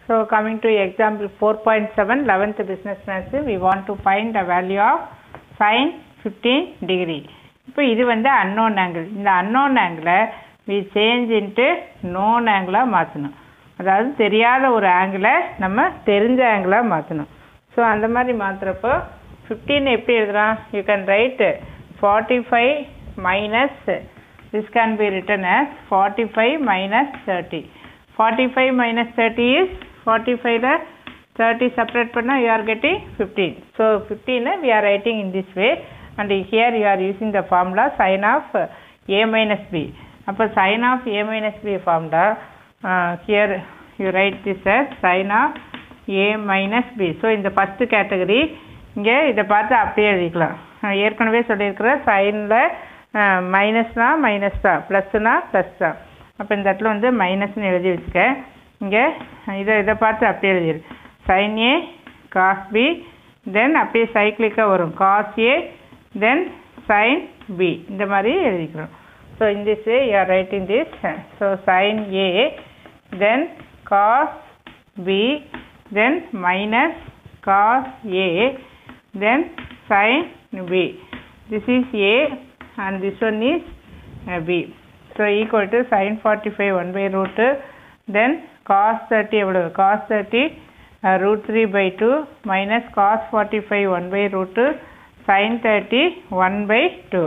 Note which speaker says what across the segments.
Speaker 1: So coming to example 4.7 11th business maths we want to find the value of sin 15 degree இப்போ இது வந்து unknown angle இந்த unknown angle we change into known angle மாற்றணும் அதாவது தெரியாத ஒரு ஆங்கிளை நம்ம தெரிஞ்ச ஆங்கிளாக மாற்றணும் ஸோ அந்த மாதிரி மாற்றுறப்போ ஃபிஃப்டீன் எப்படி எழுதலாம் you can write forty five minus this can be written as forty five minus thirty forty five minus thirty is forty ஃபைவ்ல தேர்ட்டி செப்பரேட் பண்ணால் you are getting fifteen so ஃபிஃப்டீனை we are writing in this way and here you are using the formula sine of A minus B அப்போ sine of A minus B formula here you write this as sine of A minus B so இந்த first category இங்கே இதை பார்த்து அப்படியே எழுதிக்கலாம் நான் ஏற்கனவே சொல்லியிருக்கிறேன் சைனில் மைனஸ்னா மைனஸ் தான் ப்ளஸ்னா ப்ளஸ் தான் அப்போ இந்த இடத்துல வந்து மைனஸ்னு எழுதி வச்சுக்க இங்கே இதை இதை பார்த்து அப்படியே எழுதிடு sine A cos B then அப்படியே சைக்கிளிக்காக வரும் cos A then sine B இந்த மாதிரி எழுதிக்கிறோம் so in this way you are writing this so sine A then cos B then minus cos A then sin B. This is A and this one is uh, B. So equal to sin 45 1 by root 2 then cos 30 எவ்வளவு cos 30 uh, root 3 by 2 minus cos 45 1 by root 2 sin 30 1 by 2.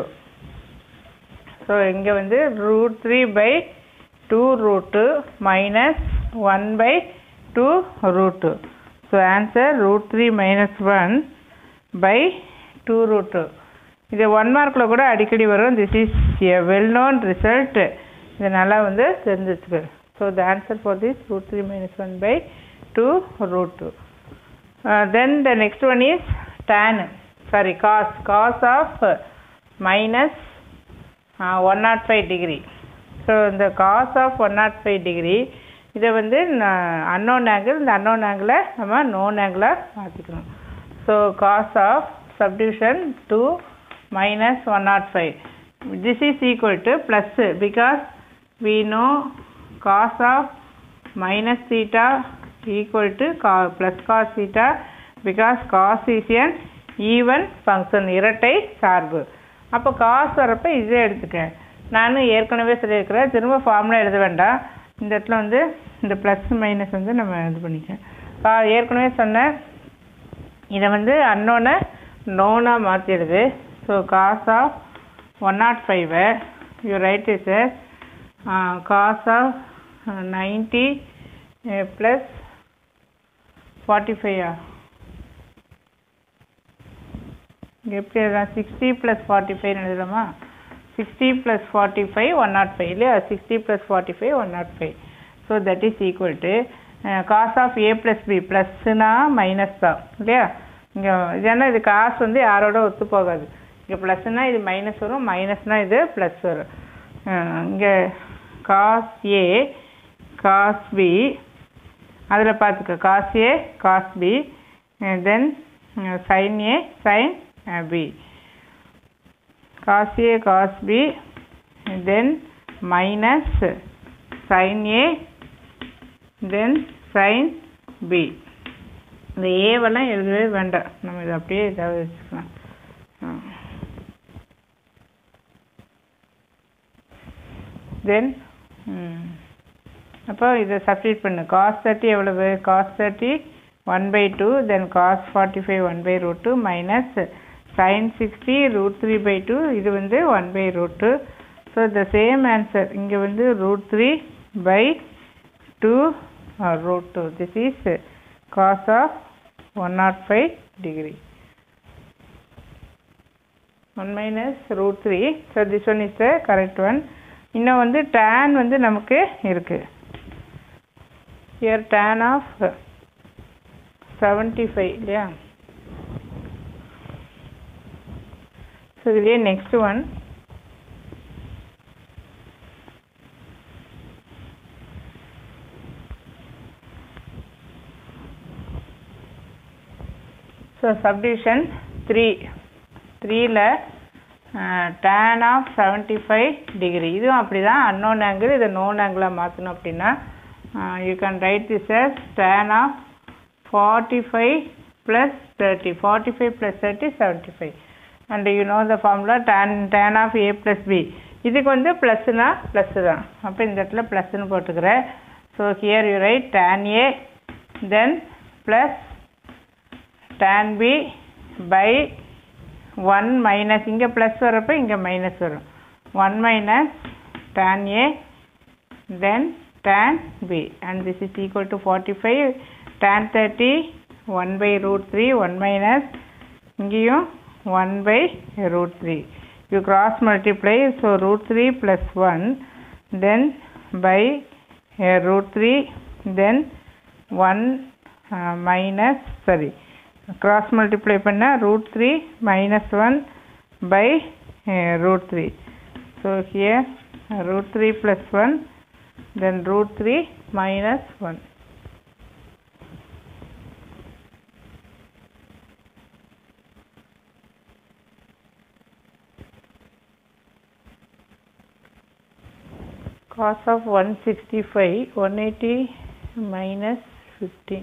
Speaker 1: So இங்கே வந்து root 3 by 2 root 2 minus 1 by 2 root 2. So answer root 3 minus 1 by 2 root 2. இது one மார்க்கில் கூட அடிக்கடி வரும் this is a well known result இது நல்லா வந்து தெரிஞ்சு வச்சுக்க so the answer for this root three minus one by two root two then the next one is tan sorry cos cos of minus one nought five degree so இந்த cos of one nought five degree இதை வந்து unknown angle இந்த unknown ஆங்கிளை நம்ம known ஆங்கிளாக மாற்றிக்கணும் so cos of subdivision two minus one nought five this is equal to plus because we know cos of minus theta equal to cos plus cos theta because cos is an even function இரட்டை சார்பு அப்போ காசு வரப்போ இதே எடுத்துக்க நானும் ஏற்கனவே சொல்லியிருக்கிறேன் திரும்ப ஃபார்முலா எழுத வேண்டாம் இந்த இடத்துல வந்து இந்த ப்ளஸ் மைனஸ் வந்து நம்ம இது பண்ணிக்கலாம் ஏற்கனவே சொன்னேன் இதை வந்து அன்னோனை நோனாக மாற்றிடுது so cos of one nought ஃபைவை you write is cos of ninety plus forty ஃபைவா எப்படி எழுதலாம் சிக்ஸ்டி ப்ளஸ் ஃபார்ட்டி ஃபைவ்னு எழுதலாமா sixty plus forty five one nought five இல்லையா sixty plus forty five one nought five so that is equal to cos of A plus B ப்ளஸ்னா minus தான் இல்லையா இங்கே ஏன்னா இது காசு வந்து யாரோட ஒத்து போகாது இங்கே ப்ளஸ்னால் இது மைனஸ் வரும் மைனஸ்னால் இது ப்ளஸ் வரும் இங்கே காஸ் ஏ காஸ் பி அதில் பார்த்துக்க cos A cos B then sine A sine B cos A cos B then minus sin A then sin B இந்த ஏவெல்லாம் எழுதவே வேண்டாம் நம்ம இதை அப்படியே இதாக வச்சுக்கலாம் தென் அப்போ இதை சப்ஸ்டியூட் பண்ணு காஸ் தேர்ட்டி எவ்வளவு cos thirty one by two then cos forty five one by root two minus sine sixty root three by two இது வந்து one by root two so the same answer இங்கே வந்து root three by two root two this is cos of one nought five degree one minus root three so this one is the correct one இன்னும் வந்து tan வந்து நமக்கு இருக்குது here tan of seventy five இல்லையா So, இதுலேயே next one So, subdivision 3 3ல tan of 75 degree இதுவும் அப்படி தான் unknown angle இதை known angle மாற்றணும் அப்படின்னா uh, you can write this as tan of 45 plus 30 45 plus 30 75 and you know the formula tan tan of a plus b இதுக்கு வந்து ப்ளஸ்னா plus தான் அப்போ இந்த இடத்துல ப்ளஸ்ன்னு போட்டுக்கிறேன் so here you write tan a then plus tan b by 1 minus இங்கே plus வரப்போ இங்கே மைனஸ் வரும் 1 minus tan a then tan b and this is equal to 45 tan 30 1 by root 3 1 minus இங்கேயும் 1 by root 3 you cross multiply so root 3 plus 1 then by uh, root 3 then 1 uh, minus sorry cross multiply பண்ணா root 3 minus 1 by uh, root 3 so here uh, root 3 plus 1 then root 3 minus 1 cos of 165 180 minus 15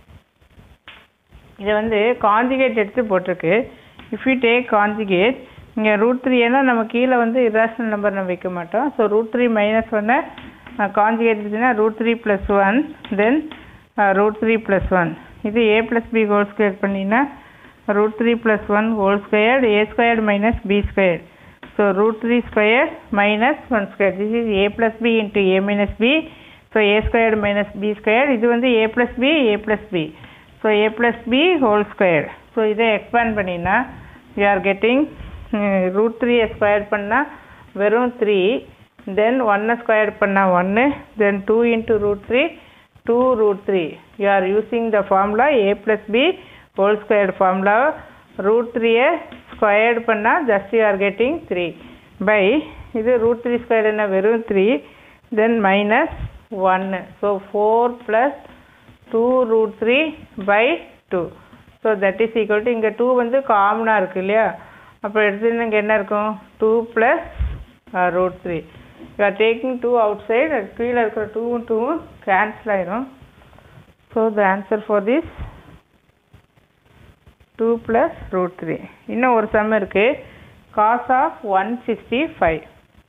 Speaker 1: இது வந்து conjugate எடுத்து போட்டிருக்கு if you take conjugate இங்கே root three ஏன்னா நம்ம கீழே வந்து இராஷனல் நம்பர் நம்ம வைக்க மாட்டோம் ஸோ ரூட் த்ரீ மைனஸ் ஒன்று காஞ்சிகேட் இருந்துச்சுன்னா root three plus one then root three plus one இது A plus B whole square பண்ணிங்கன்னா root three plus one whole squared A squared minus B squared So root 3 square minus 1 square. This is a plus b into a minus b. So a squared minus b squared. இது வந்து a plus b, a plus b. So a plus b whole square. So இதை expand பண்ணினா you are getting uh, root 3 squared பண்ணா வெறும் 3 then 1 squared பண்ணா 1 then 2 into root 3 2 root 3 you are using the formula a plus b whole squared formula root 3 squared பண்ணால் just you are getting three by இது root three square என்ன வெறும் three then minus ஒன்று so four plus two root three by two so that is equal to இங்கே two வந்து காமனாக இருக்குது இல்லையா அப்போ எடுத்துன்னு இங்கே என்ன இருக்கும் two plus root three you are taking two outside கீழே இருக்கிற டூவும் டூவும் கேன்சல் ஆயிரும் so the answer for this two plus root three இன்னும் ஒரு சம் இருக்குது cos of one sixty five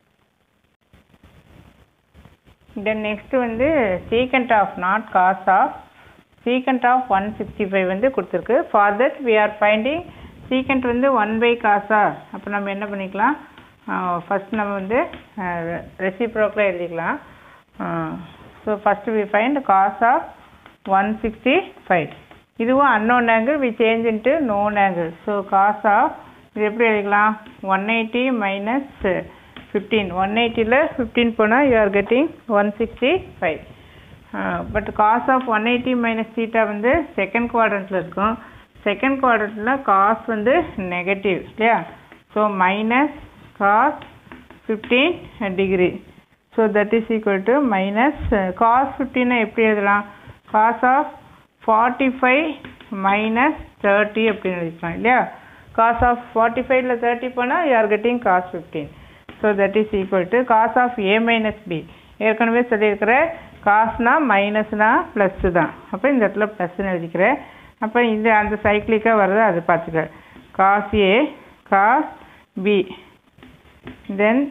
Speaker 1: then next வந்து secant of nought cos of secant of one sixty five வந்து கொடுத்துருக்கு for that we are finding secant வந்து one by காசா அப்போ நம்ம என்ன பண்ணிக்கலாம் ஃபஸ்ட் நம்ம வந்து ரெசிப்ரோக்கில் எழுதிக்கலாம் so first we find cos of one sixty five இதுவும் unknown angle we change into known angle so cos of இது எப்படி எழுதிக்கலாம் one eighty minus fifteen one எயிட்டியில் ஃபிஃப்டீன் போனால் you are getting one sixty five but cos of one eighty minus theta வந்து second குவாட்ரண்ட்டில் இருக்கும் second குவாட்ரண்ட்டில் cos வந்து நெகட்டிவ் இல்லையா so minus cos fifteen degree so that is equal to minus cos ஃபிஃப்டீனை எப்படி எழுதலாம் cos of forty five minus thirty அப்படின்னு எழுதிக்கலாம் இல்லையா காஸ் ஆஃப் ஃபார்ட்டி ஃபைவ்ல தேர்ட்டி போனால் you are getting cos fifteen so that is equal to cos of A minus B ஏற்கனவே சொல்லியிருக்கிற காஸ்னா மைனஸ்னா ப்ளஸ்ஸு தான் அப்போ இந்த இடத்துல ப்ளஸ்ன்னு எழுதிக்கிறேன் அப்போ இந்த அந்த சைக்கிளிக்காக வர்றது அது பார்த்துக்க cos A cos B then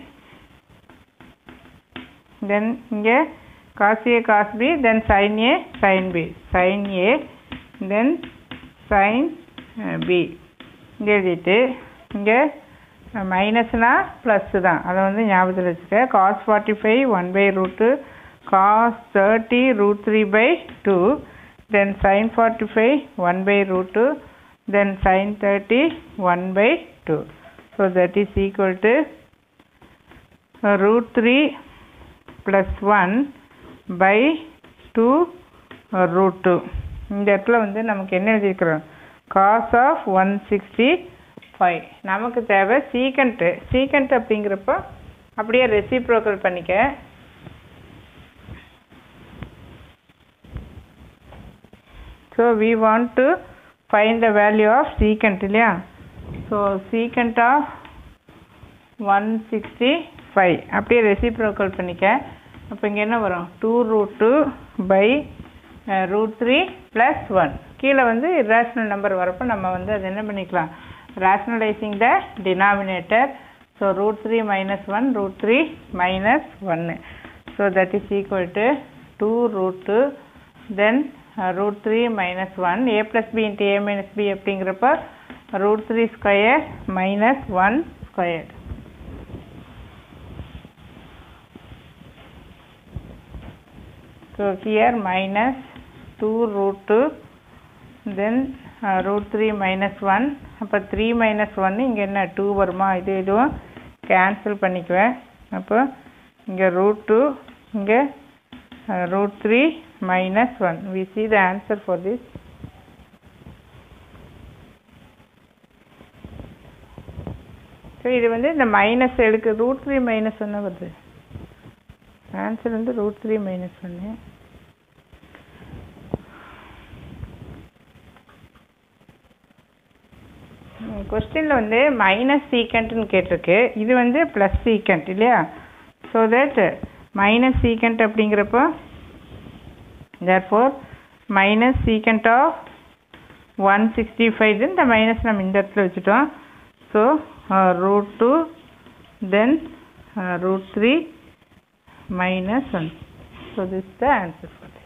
Speaker 1: then இங்கே cos A cos B then sin A sin B sin A then sin uh, B இங்கே எழுதிட்டு இங்கே மைனஸ்னா ப்ளஸ்ஸு தான் அதை வந்து ஞாபகத்தில் வச்சுக்க cos forty five one by root cos thirty root three by two then sine forty five one by root two then sine thirty one by two so that is equal to root three plus one by two root two இந்த இடத்துல வந்து நமக்கு என்ன எழுதியிருக்கிறோம் cos of one sixty five நமக்கு தேவை secant secant அப்படிங்கிறப்போ அப்படியே ரெசிப்ரோக்கல் பண்ணிக்க so we want to find the value of secant இல்லையா so secant of one sixty five அப்படியே ரெசிப்ரோக்கல் பண்ணிக்க அப்போ இங்கே என்ன வரும் two root two by root three plus one கீழே வந்து இர்ரேஷனல் நம்பர் வரப்போ நம்ம வந்து அது என்ன பண்ணிக்கலாம் rationalizing the denominator so root 3 minus 1 root 3 minus 1 so that is equal to 2 root 2 then uh, root 3 minus 1 a plus b into a minus b அப்படிங்கிறப்ப root 3 square minus 1 square so here minus 2 root 2 then uh, root 3 minus 1 அப்போ three minus ஒன்று இங்கே என்ன two வருமா இது இதுவும் cancel பண்ணிக்குவேன் அப்போ இங்கே ரூட் டூ இங்கே root three minus one we see the answer for this so இது வந்து இந்த மைனஸ் எடுக்க ரூட் த்ரீ மைனஸ் ஒன்று வருது ஆன்சர் வந்து ரூட் த்ரீ மைனஸ் ஒன்று கொஸ்டினில் வந்து மைனஸ் சீக்கண்ட்னு கேட்டிருக்கு இது வந்து ப்ளஸ் சீக்கண்ட் இல்லையா ஸோ தட் மைனஸ் சீக்கண்ட் அப்படிங்கிறப்போ therefore minus secant of one sixty five இந்த மைனஸ் நம்ம இந்த இடத்துல வச்சுட்டோம் so root two then root three minus 1. So, this is the answer for that.